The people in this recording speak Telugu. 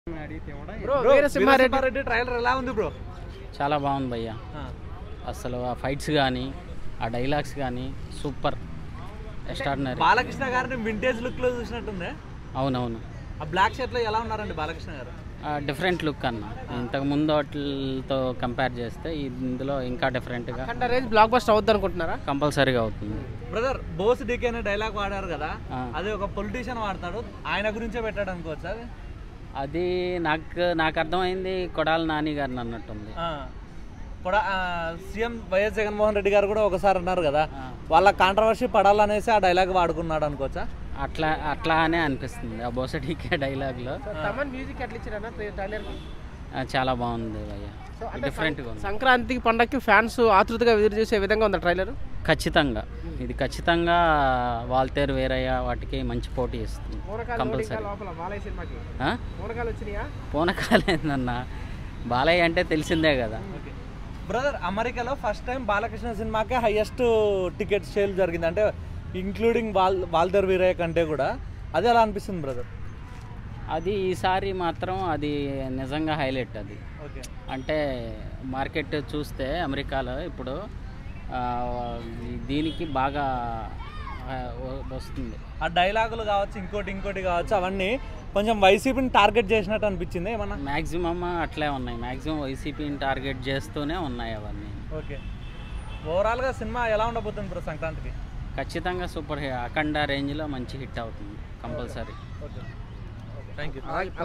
బ్రో వీరసింహారెడ్డి రెడ్డి ట్రైలర్ ఎలా ఉంది బ్రో చాలా బాగుంది భయ్య అసలు ఆ ఫైట్స్ కానీ ఆ డైలాగ్స్ కానీ సూపర్ ఎక్స్ట్రాడినరీ బాలకృష్ణ గారిని వింటేజ్ లుక్ లో చూసినట్టుంది అవునవును ఆ బ్లాక్ షర్ట్ లో ఎలా ఉన్నారండి బాలకృష్ణ గారు డిఫరెంట్ లుక్ అన్న ఇంతకు ముందు వాటితో కంపేర్ చేస్తే ఇందులో ఇంకా డిఫరెంట్గా అఖండ రేంజ్ బ్లాక్ బస్టర్ అవుద్ది అనుకుంటున్నారా కంపల్సరీగా అవుతుంది బ్రదర్ బోస్ డికే అనే డైలాగ్ వాడారు కదా ఆ. అది ఒక పొలిటీషియన్ వాడతాడు ఆయన గురించే పెట్టాడు అనుకోవచ్చు అది అది నాకు నాకు అర్థమైంది కొడాలి నాని గారిని అన్నట్టుంది ఆ. కూడా ఆ, సీఎం వైఎస్ జగన్మోహన్ రెడ్డి గారు కూడా ఒకసారి అన్నారు కదా ఆ. వాళ్ళ కాంట్రవర్సీ పడాలనేసి ఆ డైలాగ్ వాడుకున్నాడు అనుకోవచ్చా అట్లా అట్లా అనే అనిపిస్తుంది ఆ బోసడికే డైలాగ్లో తమన్ మ్యూజిక్ ఎట్లా ఇచ్చారన్న ట్రైలర్ చాలా బాగుంది భయ్య డిఫరెంట్గా ఉంది సంక్రాంతికి పండగకి ఫ్యాన్స్ ఆతృతగా ఎదురు చూసే విధంగా ఉంది ట్రైలర్ ఖచ్చితంగా ఇది ఖచ్చితంగా వాల్తేరు వేరయ్య వాటికి మంచి పోటీ ఇస్తుంది కంపల్సరీ లోపల బాలయ్య సినిమాకి ఆ? పూనకాలు వచ్చినాయా పూనకాలేందన్న బాలయ్య అంటే తెలిసిందే కదా బ్రదర్ అమెరికాలో ఫస్ట్ టైం బాలకృష్ణ సినిమాకే హైయెస్ట్ టికెట్ సేల్ జరిగింది అంటే ఇంక్లూడింగ్ వాల్ వాల్దర్ వీరయ్య కంటే కూడా అది ఎలా అనిపిస్తుంది బ్రదర్ అది ఈసారి మాత్రం అది నిజంగా హైలైట్ అది ఓకే అంటే మార్కెట్ చూస్తే అమెరికాలో ఇప్పుడు ఆ, దీనికి బాగా ఆ, వ- వస్తుంది ఆ డైలాగులు కావచ్చు ఇంకోటి ఇంకోటి కావచ్చు అవన్నీ కొంచెం వైసీపీని టార్గెట్ చేసినట్టు అనిపించింది ఏమన్నా మ్యాక్సిమమ్ అట్లే ఉన్నాయి మ్యాక్సిమం వైసీపీని టార్గెట్ చేస్తూనే ఉన్నాయి అవన్నీ ఓకే ఓవరాల్గా సినిమా ఎలా ఉండబోతుంది బ్రో సంక్రాంతికి ఖచ్చితంగా సూపర్ హిట్ అఖండ రేంజ్లో మంచి హిట్ అవుతుంది కంపల్సరీ ఓకే థ్యాంక్ యూ